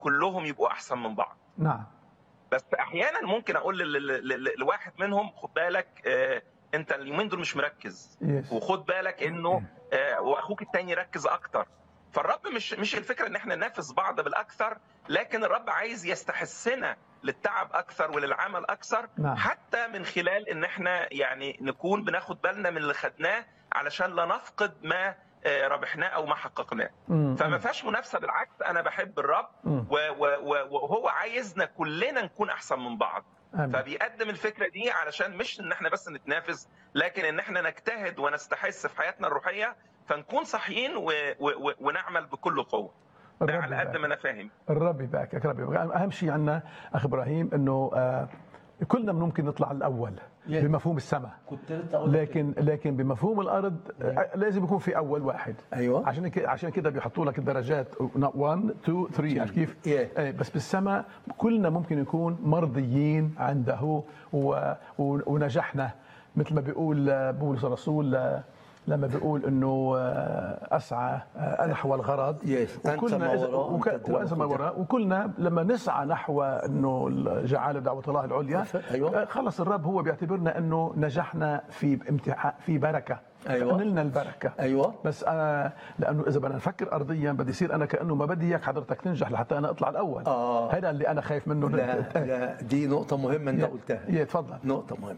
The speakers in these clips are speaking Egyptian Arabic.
كلهم يبقوا احسن من بعض نعم بس احيانا ممكن اقول لل- لل- لل- لواحد منهم خد بالك آه، انت اليومين دول مش مركز يس وخد بالك انه آه، واخوك التاني ركز اكتر فالرب مش مش الفكره ان احنا ننافس بعض بالاكثر لكن الرب عايز يستحسنا للتعب اكثر وللعمل اكثر نعم. حتى من خلال ان احنا يعني نكون بناخد بالنا من اللي خدناه علشان لا نفقد ما آه، ربحناه او ما حققناه مم. فما فيهاش منافسه بالعكس انا بحب الرب مم. و- و- و- وهو عايزنا كلنا نكون احسن من بعض آمين. فبيقدم الفكره دي علشان مش ان احنا بس نتنافس لكن ان احنا نجتهد ونستحث في حياتنا الروحيه فنكون صحيين و... و... و... ونعمل بكل قوه ده الرب على قد يبارك. ما انا فاهم الرب يباركك الرب يبارك اهم شيء عندنا اخ ابراهيم انه آه كلنا ممكن نطلع الاول Yeah. بمفهوم السماء كنت لسه اقول لك لكن لكن بمفهوم الارض آه، لازم يكون في اول واحد أيوة. عشان كده عشان كده بيحطوا لك الدرجات 1 2 3 عارف كيف؟ Yeah. آه، بس بالسماء كلنا ممكن نكون مرضيين عنده و- و- ونجحنا مثل ما بيقول آه، بولس الرسول آه، لما بيقول انه آه، اسعى آه، نحو الغرض Yes. أنت وكلنا ما إذا- وراء، وك- أنت تدرك وانسى ما وتدرك. وراء وكلنا لما نسعى نحو انه جعاله دعوه الله العليا أيوة. آه، خلص الرب هو بيعتبرنا انه نجحنا في امتحان في بركه أيوة. نلنا البركه ايوه بس انا لانه اذا بدنا نفكر ارضيا بدي يصير انا كانه ما بدي اياك حضرتك تنجح لحتى انا اطلع الاول آه. هذا اللي انا خايف منه لا لا دي نقطة مهمة أنت قلتها يا تفضل نقطة مهمة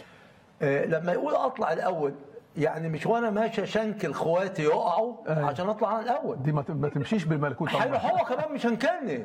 آه، لما يقول أطلع الأول يعني مش وأنا ماشي شنكل إخواتي يقعوا أيوة. عشان أطلع أنا الأول دي ما ت- ما تمشيش بالملكوت حلو الله هو كمان مش هنكلني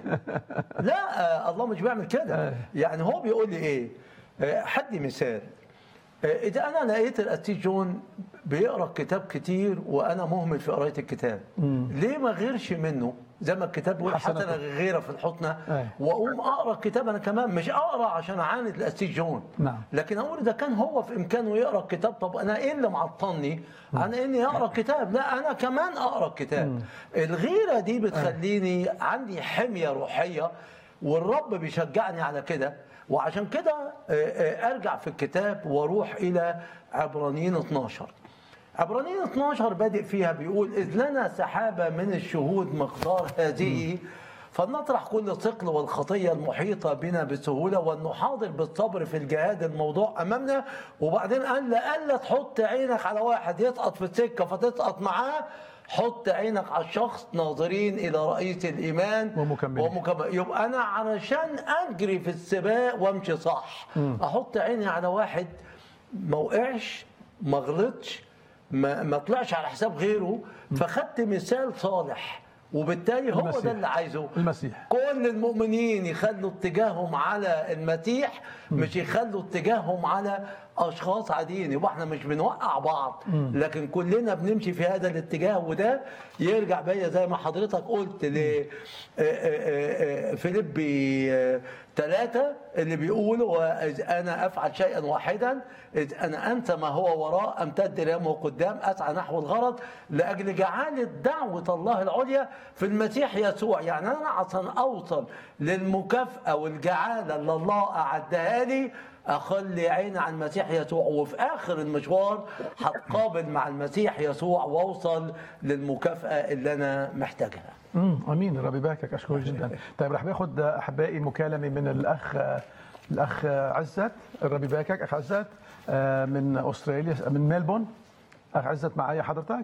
لا آه، الله مش بيعمل كده يعني هو بيقول لي ايه آه، حدي مثال آه، اذا انا لقيت القسيس جون بيقرا كتاب كتير وانا مهمل في قرايه الكتاب ليه ما غيرش منه زي ما الكتاب بيقول حسنة. حسنه غيره في الحسنى أي. واقوم اقرا الكتاب انا كمان مش اقرا عشان اعاند القسيس جون نعم. لكن اقول اذا كان هو في امكانه يقرا الكتاب طب انا ايه اللي معطلني عن اني اقرا الكتاب لا انا كمان اقرا الكتاب الغيره دي بتخليني عندي حميه روحيه والرب بيشجعني على كده وعشان كده آه، آه، ارجع في الكتاب واروح الى عبرانيين 12 عبرانيين 12 بادئ فيها بيقول إذ لنا سحابة من الشهود مقدار هذه فلنطرح كل ثقل والخطية المحيطة بنا بسهولة ولنحاضر بالصبر في الجهاد الموضوع أمامنا وبعدين قال لألا تحط عينك على واحد يسقط في السكة فتسقط معاه حط عينك على الشخص ناظرين إلى رئيس الإيمان ومكمله. ومكمل يبقى أنا علشان أجري في السباق وأمشي صح أحط عيني على واحد ما وقعش ما غلطش ما, ما طلعش على حساب غيره فخدت مثال صالح وبالتالي هو المسيح. ده اللي عايزه المسيح. كل المؤمنين يخلوا اتجاههم على المسيح مش يخلوا اتجاههم على اشخاص عاديين يبقى احنا مش بنوقع بعض لكن كلنا بنمشي في هذا الاتجاه وده يرجع بيا زي ما حضرتك قلت ل آه، آه، آه، آه، فيليبي آه، ثلاثة اللي بيقولوا وإذ أنا أفعل شيئا واحدا إذ أنا أنسى ما هو وراء أمتد رامه قدام أسعى نحو الغرض لأجل جعالة دعوة الله العليا في المسيح يسوع يعني أنا عشان أوصل للمكافأة والجعالة اللي الله أعدها لي أخلي عيني على المسيح يسوع وفي آخر المشوار هتقابل مع المسيح يسوع وأوصل للمكافأة اللي أنا محتاجها امم امين الرب يباركك اشكرك جدا طيب رح باخذ احبائي مكالمه من الاخ الاخ عزت الرب يباركك اخ عزت آه، من استراليا من ميلبورن اخ عزت معي حضرتك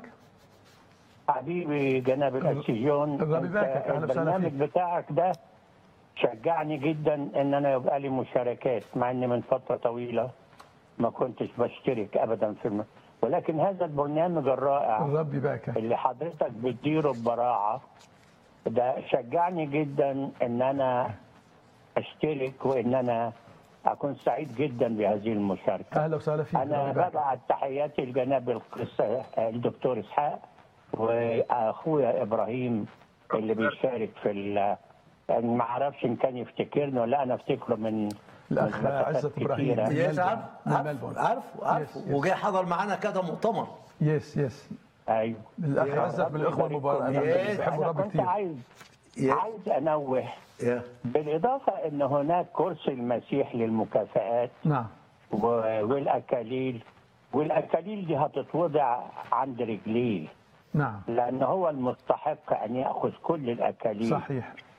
حبيبي جناب الاسيجون الرب يباركك. أهلا وسهلا البرنامج فيك. بتاعك ده شجعني جدا ان انا يبقى لي مشاركات مع اني من فتره طويله ما كنتش بشترك ابدا في الم... ولكن هذا البرنامج الرائع الرب يباركك اللي حضرتك بتديره ببراعه ده شجعني جدا ان انا اشترك وان انا اكون سعيد جدا بهذه المشاركه اهلا وسهلا فيك انا الرب يباركك. ببعت تحياتي لجناب القس الدكتور اسحاق واخويا ابراهيم اللي بيشارك في ال ما اعرفش ان كان يفتكرني ولا لا، انا افتكره من الأخ من مسافات عزت إبراهيم. كتيرة. من يس ملبورن. عارف من عارف ملبورن. عارف عارف يس، يس. وجاي حضر معانا كذا مؤتمر يس يس ايوه الاخ يا عزت رب من الاخوه المباركه يبارككم. انا يس. بحب انا الرب كنت كثير عايز يا- عايز انوه يا بالاضافه ان هناك كرسي المسيح للمكافآت نعم و- والاكاليل والاكاليل دي هتتوضع عند رجليه نعم لأن هو المستحق أن يأخذ كل الأكاليل صحيح